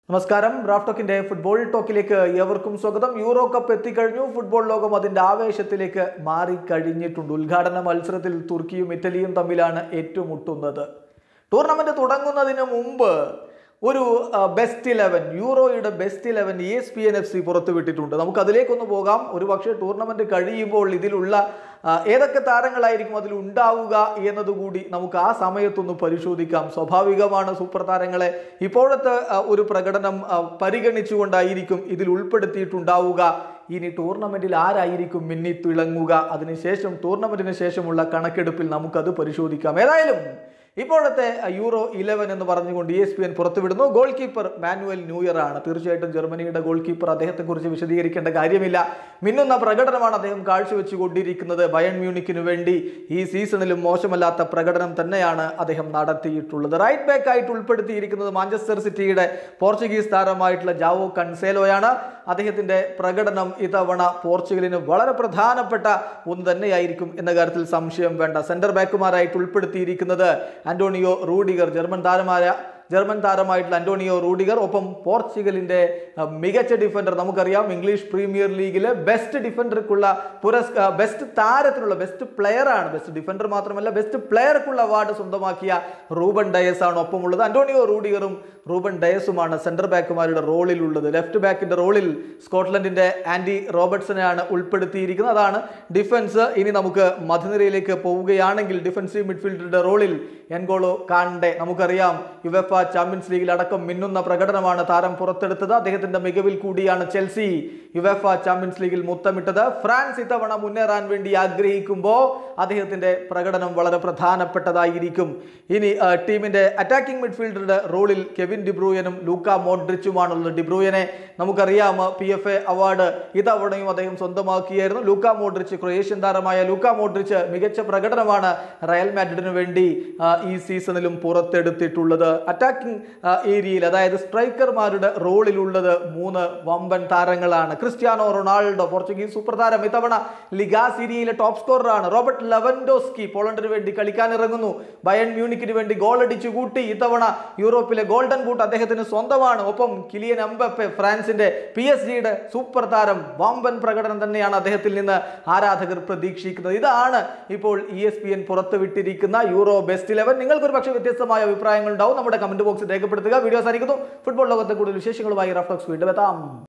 നമസ്കാരം Raf ടോക്കിന്റെ football ടോക്കിലേക്ക് ഏവർക്കും സ്വാഗതം യൂറോ കപ്പ് എത്തിക്കഴിഞ്ഞു ഫുട്ബോൾ ലോകം അതിന്റെ ആവേശത്തിലേക്ക് മാറിക്കഴിഞ്ഞിട്ടുണ്ട് ഉദ്ഘാടന മത്സരത്തിൽ തുർക്കിയും ഇറ്റലിയും തമ്മിലാണ് ഏറ്റുമുട്ടുന്നത് ടൂർണമെന്റ് തുടങ്ങുന്നതിന് മുമ്പ് ഒരു ബെസ്റ്റ് ഇലവൻ യൂറോയുടെ best eleven E S P N F C പുറത്തുവിട്ടിട്ടുണ്ട് നമുക്ക് അതിലേക്കൊന്ന് പോകാം ഒരു പക്ഷേ ടൂർണമെന്റ് കഴിയുമ്പോൾ ഇതിലുള്ള ആ, ഏതൊക്കെ താരങ്ങളായിരിക്കും അതിൽ ഉണ്ടാവുക എന്നതുകൂടി നമുക്ക് ആ സമയത്തൊന്ന് പരിശോധിക്കാം സ്വാഭാവികമാണ് സൂപ്പർ താരങ്ങളെ ഇപ്പോഴത്തെ ആ, ഒരു പ്രകടനം ആ, പരിഗണിച്ചുകൊണ്ടായിരിക്കും ഇതിൽ ഉൾപ്പെടുത്തിയിട്ടുണ്ടാവുക ഇനി ടൂർണമെന്റിൽ ആരായിരിക്കും മിന്നി തിളങ്ങുക അതിനുശേഷം ടൂർണമെന്റിന് ശേഷമുള്ള കണക്കെടുപ്പിൽ നമുക്കത് പരിശോധിക്കാം ഏതായാലും ഇപ്പോഴത്തെ യൂറോ ഇലവൻ എന്ന് പറഞ്ഞുകൊണ്ട് ഇ എസ് പി എൻ പുറത്തുവിടുന്നു ഗോൾ കീപ്പർ മാനുവൽ ന്യൂയർ ആണ് തീർച്ചയായിട്ടും ജർമ്മനിയുടെ ഗോൾ കീപ്പർ അദ്ദേഹത്തെക്കുറിച്ച് വിശദീകരിക്കേണ്ട കാര്യമില്ല മിന്നുന്ന പ്രകടനമാണ് അദ്ദേഹം കാഴ്ചവെച്ചുകൊണ്ടിരിക്കുന്നത് ബയൺ മ്യൂണിക്കിന് വേണ്ടി ഈ സീസണിലും മോശമല്ലാത്ത പ്രകടനം തന്നെയാണ് അദ്ദേഹം നടത്തിയിട്ടുള്ളത് റൈറ്റ് ബാക്ക് ആയിട്ട് ഉൾപ്പെടുത്തിയിരിക്കുന്നത് മാഞ്ചസ്റ്റർ സിറ്റിയുടെ പോർച്ചുഗീസ് താരമായിട്ടുള്ള ജാവോ കൺസേലോയാണ് അദ്ദേഹത്തിന്റെ പ്രകടനം ഇത്തവണ പോർച്ചുഗലിന് വളരെ പ്രധാനപ്പെട്ട ഒന്ന് തന്നെയായിരിക്കും എന്ന കാര്യത്തിൽ സംശയം വേണ്ട സെന്റർ ബാക്കുമാരായിട്ട് ഉൾപ്പെടുത്തിയിരിക്കുന്നത് ആന്റോണിയോ റൂഡിഗർ ജർമ്മൻ താരമായ ജർമ്മൻ താരമായിട്ടുള്ള അന്റോണിയോ റൂഡിഗർ ഒപ്പം പോർച്ചുഗലിന്റെ അഹ്, മികച്ച ഡിഫൻഡർ നമുക്കറിയാം ഇംഗ്ലീഷ് പ്രീമിയർ ലീഗിലെ ബെസ്റ്റ് ഡിഫൻഡർക്കുള്ള പുരസ്കാ ബെസ്റ്റ് താരത്തിനുള്ള ബെസ്റ്റ് പ്ലെയർ ആണ് ബെസ്റ്റ് ഡിഫൻഡർ മാത്രമല്ല ബെസ്റ്റ് പ്ലെയർക്കുള്ള അവാർഡ് സ്വന്തമാക്കിയ റൂബൻ ഡയസ് ആണ് ഒപ്പമുള്ളത് അന്റോണിയോ റൂഡിഗറും റൂബൻ ഡയസുമാണ് സെന്റർ ബാക്കുമാരുടെ റോളിലുള്ളത് ലെഫ്റ്റ് ബാക്കിന്റെ റോളിൽ സ്കോട്ട്ലൻഡിന്റെ ആൻഡി റോബർട്ട്സനെയാണ് ഉൾപ്പെടുത്തിയിരിക്കുന്നത് അതാണ് ഡിഫൻസ് ഇനി നമുക്ക് മധ്യനിരയിലേക്ക് പോവുകയാണെങ്കിൽ ഡിഫൻസീവ് മിഡ്ഫീൽഡറുടെ റോളിൽ എൻഗോളോ കാണ്ടെ നമുക്കറിയാം യുവഫ ചാമ്പ്യൻസ് ലീഗിൽ അടക്കം മിന്നുന്ന പ്രകടനമാണ് താരം പുറത്തെടുത്തത് അദ്ദേഹത്തിന്റെ മികവിൽ കൂടിയാണ് ചെൽസി യുവഫ ചാമ്പ്യൻസ് ലീഗിൽ മുത്തമിട്ടത് ഫ്രാൻസ് ഇത്തവണ മുന്നേറാൻ വേണ്ടി ആഗ്രഹിക്കുമ്പോൾ അദ്ദേഹത്തിന്റെ പ്രകടനം വളരെ പ്രധാനപ്പെട്ടതായിരിക്കും ഇനി ആ, ടീമിന്റെ അറ്റാക്കിംഗ് മിഡ്ഫീൽഡറുടെ റോളിൽ കെവിൻ ഡിബ്രൂയനും ലൂക്ക മോഡ്രിച്ചുമാണുള്ളത് ഡിബ്രൂയനെ നമുക്കറിയാം പി എഫ് എ അവാർഡ് ഇത്തവണയും അദ്ദേഹം സ്വന്തമാക്കിയായിരുന്നു ലൂക്ക മോഡ്രിച്ച് ക്രൊയേഷ്യൻ താരമായ ലൂക്ക മോഡ്രിച്ച് മികച്ച പ്രകടനമാണ് റയൽ മാഡ്രിഡിന് വേണ്ടി ആ, ഈ സീസണിലും പുറത്തെടുത്തിട്ടുള്ളത് അറ്റാക്കിംഗ് ഏരിയയിൽ അതായത് സ്ട്രൈക്കർമാരുടെ റോളിലുള്ളത് മൂന്ന് വമ്പൻ താരങ്ങളാണ് ക്രിസ്ത്യാനോ റൊണാൾഡോ പോർച്ചുഗീസ് സൂപ്പർ താരം ഇത്തവണ ലിഗാ സിരിയയിലെ ടോപ്പ് സ്കോററാണ് റോബർട്ട് ലെവൻഡോസ്കി പോളണ്ടിന് വേണ്ടി കളിക്കാൻ ഇറങ്ങുന്നു ബയൺ മ്യൂണിക്കിന് വേണ്ടി ഗോൾ അടിച്ചു കൂട്ടി ഇത്തവണ യൂറോപ്പിലെ ഗോൾഡൻ ബൂട്ട് അദ്ദേഹത്തിന് സ്വന്തമാണ് ഒപ്പം കിലിയൻ എംബപ്പെ ഫ്രാൻസിന്റെ പി എസ് ജിയുടെ സൂപ്പർ താരം വമ്പൻ പ്രകടനം തന്നെയാണ് അദ്ദേഹത്തിൽ നിന്ന് ആരാധകർ പ്രതീക്ഷിക്കുന്നത് ഇതാണ് ഇപ്പോൾ ഇ എസ് പി എൻ പുറത്തുവിട്ടിരിക്കുന്ന യൂറോ ബെസ്റ്റ് ഇലവൻ നിങ്ങൾക്ക് ഒരു പക്ഷേ വ്യത്യസ്തമായ അഭിപ്രായങ്ങൾ ഉണ്ടാവും നമ്മുടെ കമന്റ് ബോക്സിൽ രേഖപ്പെടുത്തുക വീഡിയോ സാധിക്കുന്നു ഫുട്ബോൾ ലോകത്തെ കൂടുതൽ വിശേഷങ്ങളുമായി റഫ്ലക്സ് വീണ്ടും എത്താം